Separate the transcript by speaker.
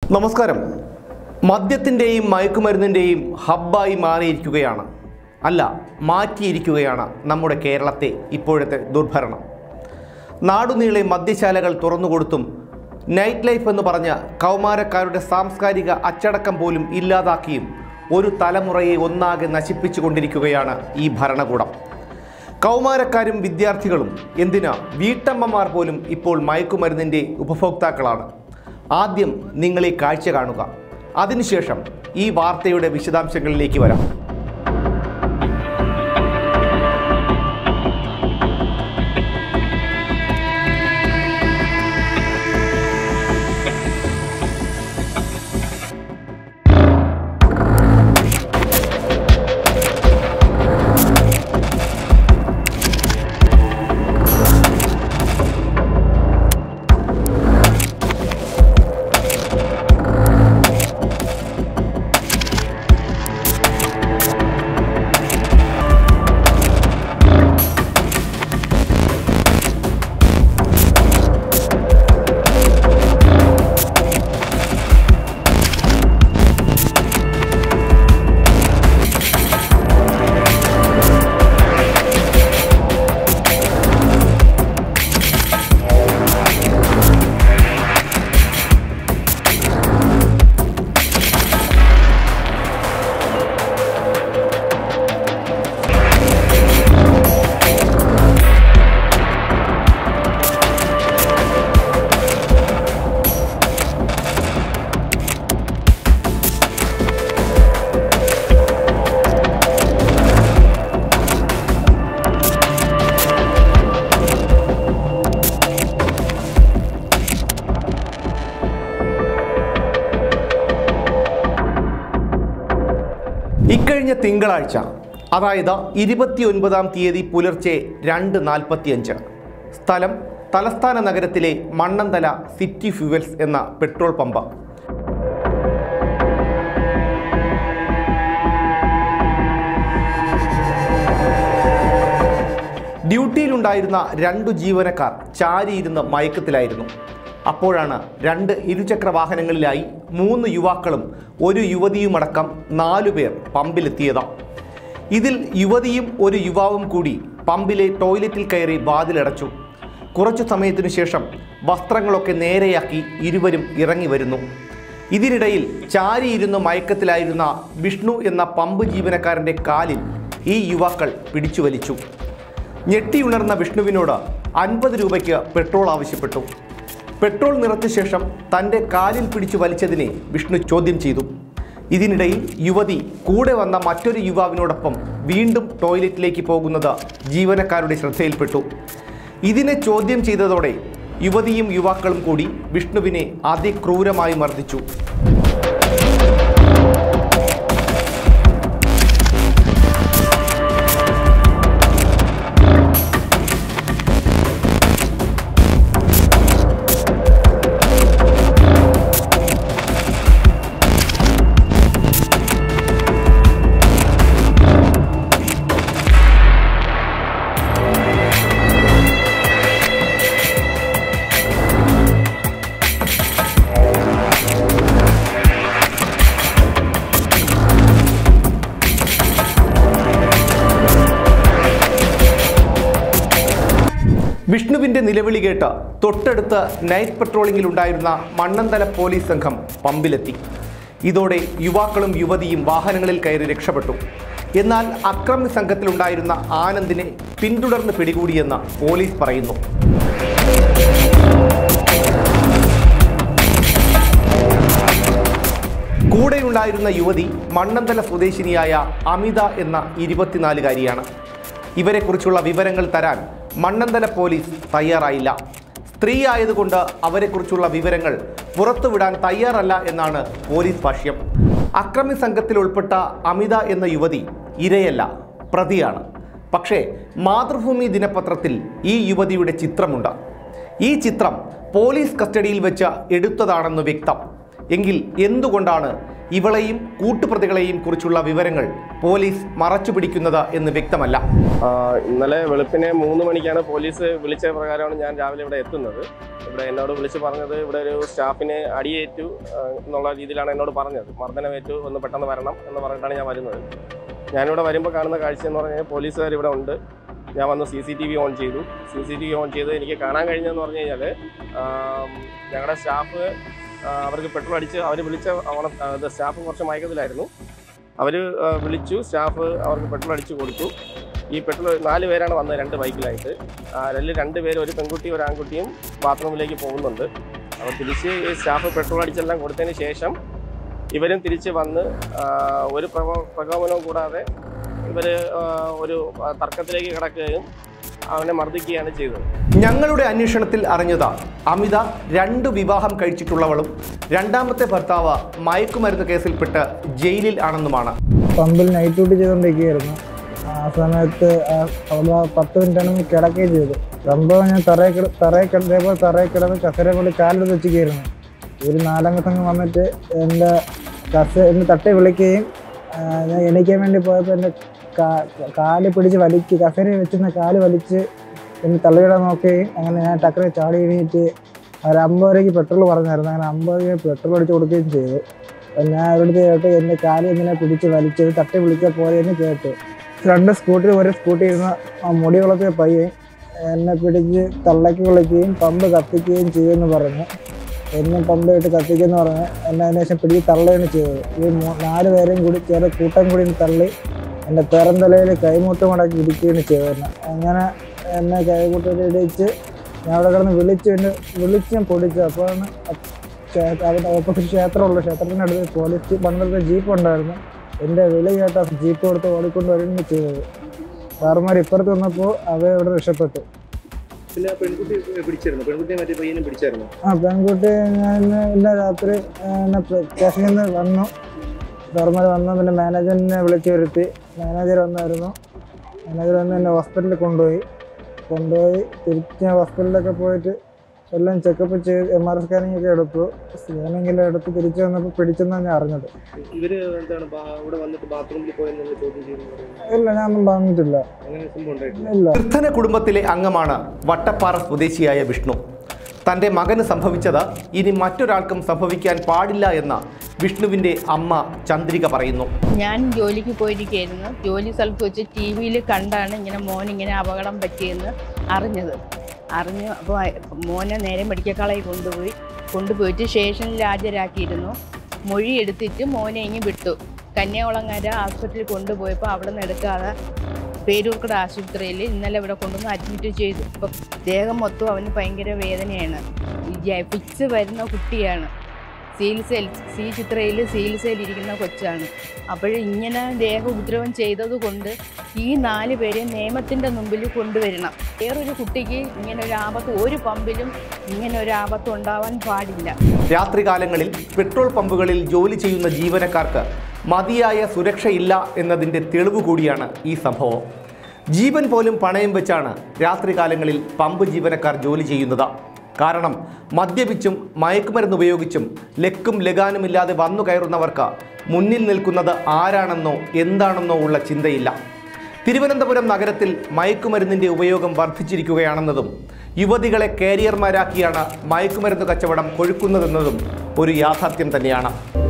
Speaker 1: നമസ്കാരം മദ്യത്തിൻ്റെയും മയക്കുമരുന്നിൻ്റെയും ഹബ്ബായി മാറിയിരിക്കുകയാണ് അല്ല മാറ്റിയിരിക്കുകയാണ് നമ്മുടെ കേരളത്തെ ഇപ്പോഴത്തെ ദുർഭരണം നാടുനീളെ മദ്യശാലകൾ തുറന്നുകൊടുത്തും നൈറ്റ് ലൈഫ് എന്ന് പറഞ്ഞ കൗമാരക്കാരുടെ സാംസ്കാരിക അച്ചടക്കം പോലും ഇല്ലാതാക്കിയും ഒരു തലമുറയെ ഒന്നാകെ നശിപ്പിച്ചുകൊണ്ടിരിക്കുകയാണ് ഈ ഭരണകൂടം കൗമാരക്കാരും വിദ്യാർത്ഥികളും എന്തിനാ വീട്ടമ്മമാർ പോലും ഇപ്പോൾ മയക്കുമരുന്നിൻ്റെ ഉപഭോക്താക്കളാണ് ആദ്യം നിങ്ങൾ ഈ കാഴ്ച കാണുക അതിനുശേഷം ഈ വാർത്തയുടെ വിശദാംശങ്ങളിലേക്ക് വരാം ഇക്കഴിഞ്ഞ തിങ്കളാഴ്ച അതായത് ഇരുപത്തിയൊൻപതാം തീയതി പുലർച്ചെ രണ്ട് നാൽപ്പത്തിയഞ്ച് സ്ഥലം തലസ്ഥാന നഗരത്തിലെ മണ്ണന്തല സിറ്റി ഫ്യൂവൽസ് എന്ന പെട്രോൾ പമ്പ് ഡ്യൂട്ടിയിലുണ്ടായിരുന്ന രണ്ടു ജീവനക്കാർ ചാരിയിരുന്ന് മയക്കത്തിലായിരുന്നു അപ്പോഴാണ് രണ്ട് ഇരുചക്ര വാഹനങ്ങളിലായി മൂന്ന് യുവാക്കളും ഒരു യുവതിയുമടക്കം നാലുപേർ പമ്പിലെത്തിയത് ഇതിൽ യുവതിയും ഒരു യുവാവും കൂടി പമ്പിലെ ടോയ്ലറ്റിൽ കയറി വാതിലടച്ചു കുറച്ചു സമയത്തിനു ശേഷം വസ്ത്രങ്ങളൊക്കെ നേരെയാക്കി ഇരുവരും ഇറങ്ങി വരുന്നു ഇതിനിടയിൽ ചാരിയിരുന്ന് മയക്കത്തിലായിരുന്ന വിഷ്ണു എന്ന പമ്പ് ജീവനക്കാരൻ്റെ കാലിൽ ഈ യുവാക്കൾ പിടിച്ചു വലിച്ചു ഞെട്ടിയുണർന്ന വിഷ്ണുവിനോട് അൻപത് രൂപയ്ക്ക് പെട്രോൾ ആവശ്യപ്പെട്ടു പെട്രോൾ നിറച്ച ശേഷം തൻ്റെ കാലിൽ പിടിച്ചു വലിച്ചതിനെ വിഷ്ണു ചോദ്യം ചെയ്തു ഇതിനിടയിൽ യുവതി കൂടെ വന്ന മറ്റൊരു യുവാവിനോടൊപ്പം വീണ്ടും ടോയ്ലറ്റിലേക്ക് പോകുന്നത് ജീവനക്കാരുടെ ശ്രദ്ധയിൽപ്പെട്ടു ഇതിനെ ചോദ്യം ചെയ്തതോടെ യുവതിയും യുവാക്കളും കൂടി വിഷ്ണുവിനെ അതിക്രൂരമായി മർദ്ദിച്ചു വിഷ്ണുവിന്റെ നിലവിളി കേട്ട് തൊട്ടടുത്ത് നൈറ്റ് പട്രോളിംഗിലുണ്ടായിരുന്ന മണ്ണന്തല പോലീസ് സംഘം പമ്പിലെത്തി ഇതോടെ യുവാക്കളും യുവതിയും വാഹനങ്ങളിൽ കയറി രക്ഷപ്പെട്ടു എന്നാൽ അക്രമി സംഘത്തിലുണ്ടായിരുന്ന ആനന്ദിനെ പിന്തുടർന്ന് പിടികൂടിയെന്ന് പോലീസ് പറയുന്നു കൂടെയുണ്ടായിരുന്ന യുവതി മണ്ണന്തല സ്വദേശിനിയായ അമിത എന്ന ഇരുപത്തിനാലുകാരിയാണ് ഇവരെക്കുറിച്ചുള്ള വിവരങ്ങൾ തരാൻ മണ്ണന്തല പോലീസ് തയ്യാറായില്ല സ്ത്രീ ആയതുകൊണ്ട് അവരെക്കുറിച്ചുള്ള വിവരങ്ങൾ പുറത്തുവിടാൻ തയ്യാറല്ല എന്നാണ് പോലീസ് ഭാഷ്യം അക്രമി സംഘത്തിൽ ഉൾപ്പെട്ട അമിത എന്ന യുവതി ഇരയല്ല പ്രതിയാണ് പക്ഷേ മാതൃഭൂമി ദിനപത്രത്തിൽ ഈ യുവതിയുടെ ചിത്രമുണ്ട് ഈ ചിത്രം പോലീസ് കസ്റ്റഡിയിൽ വെച്ച് എടുത്തതാണെന്ന് വ്യക്തം എങ്കിൽ എന്തുകൊണ്ടാണ് ഇവളെയും കൂട്ടുപ്രതികളെയും കുറിച്ചുള്ള വിവരങ്ങൾ പോലീസ് മറച്ചുപിടിക്കുന്നത് എന്ന് വ്യക്തമല്ല
Speaker 2: ആ, ഇന്നലെ വെളുപ്പിനെ മൂന്ന് മണിക്കാണ് പോലീസ് വിളിച്ച പ്രകാരമാണ് ഞാൻ രാവിലെ ഇവിടെ എത്തുന്നത് ഇവിടെ എന്നോട് വിളിച്ച് പറഞ്ഞത് ഇവിടെ ഒരു സ്റ്റാഫിന് അടിയേറ്റു ആ, എന്നുള്ള രീതിയിലാണ് എന്നോട് പറഞ്ഞത് മർദ്ദനമേറ്റു ഒന്ന് പെട്ടെന്ന് വരണം എന്ന് പറഞ്ഞിട്ടാണ് ഞാൻ വരുന്നത് ഞാനിവിടെ വരുമ്പോൾ കാണുന്ന കാഴ്ച എന്ന് പറഞ്ഞു കഴിഞ്ഞാൽ പോലീസുകാർ ഇവിടെ ഉണ്ട് ഞാൻ വന്ന് C C T V on ചെയ്തു C C T V on ചെയ്ത് എനിക്ക് കാണാൻ കഴിഞ്ഞതെന്ന് പറഞ്ഞു കഴിഞ്ഞാൽ ഞങ്ങളുടെ സ്റ്റാഫ് അവർക്ക് പെട്രോൾ അടിച്ച് അവർ വിളിച്ച അവളെ സ്റ്റാഫ് കുറച്ച് മയക്കത്തിലായിരുന്നു അവർ വിളിച്ചു സ്റ്റാഫ് അവർക്ക് പെട്രോൾ അടിച്ചു കൊടുത്തു ഈ പെട്രോൾ നാല് പേരാണ് വന്നത് രണ്ട് ബൈക്കിലായിട്ട് ആ, അതിൽ രണ്ട് പേര് ഒരു പെൺകുട്ടി ഒരു ആൺകുട്ടിയും ബാത്റൂമിലേക്ക് പോകുന്നുണ്ട് അപ്പോൾ തിരിച്ച് ഈ സ്റ്റാഫ് പെട്രോൾ അടിച്ചെല്ലാം കൊടുത്തതിന് ശേഷം ഇവരും തിരിച്ച് വന്ന് ആ, ഒരു പ്രകോ- പ്രകോപനവും കൂടാതെ ഇവർ ഒരു ആ, തർക്കത്തിലേക്ക് കിടക്കുകയും അവനെ മർദ്ദിക്കുകയാണ് ചെയ്തത്
Speaker 1: ഞങ്ങളുടെ അന്വേഷണത്തിൽ അറിഞ്ഞത് അമിത രണ്ട് വിവാഹം കഴിച്ചിട്ടുള്ളവളും രണ്ടാമത്തെ ഭർത്താവ് മയക്കുമരുന്ന് കേസിൽപ്പെട്ട് ജയിലിൽ ആണെന്നുമാണ്
Speaker 3: പമ്പിൽ നൈറ്റ് ഡ്യൂട്ടി ചെയ്തുകൊണ്ടിരിക്കുകയായിരുന്നു ആ സമയത്ത് ആ അവിടെ പത്ത് മിനിറ്റാണ് കിടക്കുകയും ചെയ്തു സംഭവം ഞാൻ തറയിൽ കിട തറയിൽ കിടന്നപ്പോൾ തറയിൽ കിടന്ന് കസര കൊണ്ട് കാലെടുത്ത് വെച്ചിരിക്കുകയായിരുന്നു ഒരു നാലംഗ സംഘം വന്നിട്ട് എൻ്റെ കസ എന്നെ തട്ടി വിളിക്കുകയും ആ, ഞാൻ എണീക്കാൻ വേണ്ടി പോയപ്പോൾ എൻ്റെ കാ- കാല് പിടിച്ച് വലിച്ച് കസേരയിൽ വെച്ചിരുന്ന കാല് വലിച്ച് എന്നെ തള്ളിയിടാൻ നോക്കുകയും അങ്ങനെ ഞാൻ ടക്കറെ ചാടി എണീറ്റ് ഒരു അമ്പത് രൂപയ്ക്ക് പെട്രോൾ പറഞ്ഞായിരുന്നു അങ്ങനെ അമ്പത് രൂപ പെട്രോൾ അടിച്ച് കൊടുക്കുകയും ചെയ്തു അപ്പം ഞാൻ അവരുടെ കേട്ട് എൻ്റെ കാല് ഇങ്ങനെ പിടിച്ച് വലിച്ചത് തട്ടി വിളിച്ച പോലെ എന്ന് കേട്ടു രണ്ട് സ്കൂട്ടർ ഒരു സ്കൂട്ടി ഇരുന്ന ആ മുടി വളർത്തിയ പയ്യൻ എന്നെ പിടിച്ച് തള്ളയ്ക്ക് വിളിക്കുകയും പമ്പ് കത്തിക്കുകയും ചെയ്യുമെന്ന് പറഞ്ഞു എന്നെ പമ്പ് ഇട്ട് കത്തിക്കുമെന്ന് പറഞ്ഞ് എന്നെ അതിന് ശേഷം പിടിച്ച് തള്ളുകയാണ് ചെയ്തത് ഈ മൂ- നാല് പേരെയും കൂടി ചെറിയ കൂട്ടം കൂടി തള്ളി എൻ്റെ പേരന്തലയിൽ കൈമുട്ട് മടക്കി ഇടിക്കുകയാണ് ചെയ്തത് എന്നെ അങ്ങനെ എന്നെ കൈമുട്ടിൽ ഇടിച്ച് ഞാൻ അവിടെ കിടന്ന് വിളിച്ച് എന്നെ വിളിച്ച് ഞാൻ പൊടിച്ചു അപ്പോഴാണ് ക്ഷേ- അവിടെ ഓപ്പോസിറ്റ് ക്ഷേത്രമുള്ള ക്ഷേത്രത്തിനടുത്ത് പോലീസ് പണ്ടത്തെ ജീപ്പ് ഉണ്ടായിരുന്നു എൻ്റെ വിളി കേട്ട ജീപ്പ് കൊടുത്ത് ഓടിക്കൊണ്ട് വരികയാണ് ചെയ്തത് സാറുമാർ ഇപ്പുറത്ത് വന്നപ്പോൾ അവ ഇവിടെ രക്ഷപ്പെട്ടു
Speaker 4: പിന്നെ ആ പെൺകുട്ടി പിടിച്ചായിരുന്നു പെൺകുട്ടിയെ മറ്റേ പയ്യനും പിടിച്ചായിരുന്നു
Speaker 3: ആ പെൺകുട്ടി ഞാൻ ഇന്ന് ഇന്ന് രാത്രി ആ, എന്നെ പ്ര- സ്റ്റേഷനിൽ നിന്ന് വന്നു സാറുമാർ വന്നു പിന്നെ മാനേജറിനെ വിളിച്ചു വരുത്തി മാനേജർ വന്നായിരുന്നു മാനേജർ വന്ന് എന്നെ ഹോസ്പിറ്റലിൽ കൊണ്ടുപോയി കൊണ്ടുപോയി തിരിച്ച് ഞാൻ ഹോസ്പിറ്റലിലൊക്കെ പോയിട്ട് എല്ലാം ചെക്കപ്പ് ചെയ്ത് എം ആർ സ്കാനിങ് ഒക്കെ എടുത്തു സ്കാനിങ്ങെല്ലാം എടുത്ത് തിരിച്ചു വന്നപ്പോൾ പിടിച്ചെന്നാണ് ഞാൻ അറിഞ്ഞത്
Speaker 4: ഇവര് എന്താണ് ബാ- ഇവിടെ വന്നിട്ട് ബാത്റൂമിൽ പോയെന്നുള്ള ചോദ്യം ചെയ്യുന്നു പറയുന്നത്
Speaker 3: ഇല്ല ഞാനൊന്നും പറഞ്ഞിട്ടില്ല
Speaker 4: അങ്ങനെ സംഭവം ഉണ്ടായിട്ടില്ല
Speaker 3: ഇല്ല
Speaker 1: നിർധന കുടുംബത്തിലെ അംഗമാണ് വട്ടപ്പാറ സ്വദേശിയായ വിഷ്ണു തൻ്റെ മകന് സംഭവിച്ചത് ഇനി മറ്റൊരാൾക്കും സംഭവിക്കാൻ പാടില്ല എന്ന് വിഷ്ണുവിൻ്റെ അമ്മ ചന്ദ്രിക പറയുന്നു
Speaker 5: ഞാൻ ജോലിക്ക് പോയിരിക്കുകയായിരുന്നു ജോലി സ്ഥലത്ത് വെച്ച് ടി വിയിൽ കണ്ടാണ് ഇങ്ങനെ മോൻ ഇങ്ങനെ അപകടം പറ്റിയെന്ന് അറിഞ്ഞത് അറിഞ്ഞു അപ്പോൾ മോനെ നേരെ മെഡിക്കൽ കോളേജിൽ കൊണ്ടുപോയി കൊണ്ടുപോയിട്ട് സ്റ്റേഷനിൽ ഹാജരാക്കിയിരുന്നു മൊഴി എടുത്തിട്ട് മോനെ ഇങ്ങ് വിട്ടു കന്യാകുളങ്ങര ഹോസ്പിറ്റലിൽ കൊണ്ടുപോയപ്പോൾ അവിടെ നിന്ന് എടുക്കാതെ പേരൂർക്കട ആശുപത്രിയിൽ ഇന്നലെ ഇവിടെ കൊണ്ടുവന്ന് അഡ്മിറ്റ് ചെയ്തു ഇപ്പം ദേഹം മൊത്തം അവന് ഭയങ്കര വേദനയാണ് ഫിക്സ് വരുന്ന കുട്ടിയാണ് ചികിത്സയിൽ സി ചിത്രയിൽ ചികിത്സയിൽ ഇരിക്കുന്ന കൊച്ചാണ് അപ്പോൾ ഇങ്ങനെ ദേഹ ഉപദ്രവം ചെയ്തത് കൊണ്ട് ഈ നാല് പേരെ നിയമത്തിൻ്റെ മുമ്പിൽ കൊണ്ടുവരണം വേറൊരു കുട്ടിക്ക് ഇങ്ങനെ ഒരു ആപത്ത് ഒരു പമ്പിലും ഇങ്ങനെ ഒരു ആപത്ത് ഉണ്ടാവാൻ പാടില്ല
Speaker 1: രാത്രികാലങ്ങളിൽ പെട്രോൾ പമ്പുകളിൽ ജോലി ചെയ്യുന്ന ജീവനക്കാർക്ക് മതിയായ സുരക്ഷയില്ല എന്നതിൻ്റെ തെളിവ് കൂടിയാണ് ഈ സംഭവം ജീവൻ പോലും പണയം വെച്ചാണ് രാത്രികാലങ്ങളിൽ പമ്പ് ജീവനക്കാർ ജോലി ചെയ്യുന്നത് കാരണം മദ്യപിച്ചും മയക്കുമരുന്ന് ഉപയോഗിച്ചും ലക്കും ലഗാനുമില്ലാതെ വന്നു കയറുന്നവർക്ക് മുന്നിൽ നിൽക്കുന്നത് ആരാണെന്നോ എന്താണെന്നോ ഉള്ള ചിന്തയില്ല തിരുവനന്തപുരം നഗരത്തിൽ മയക്കുമരുന്നിൻ്റെ ഉപയോഗം വർദ്ധിച്ചിരിക്കുകയാണെന്നതും യുവതികളെ കാരിയർമാരാക്കിയാണ് മയക്കുമരുന്ന് കച്ചവടം കൊഴുക്കുന്നതെന്നതും ഒരു യാഥാർത്ഥ്യം തന്നെയാണ്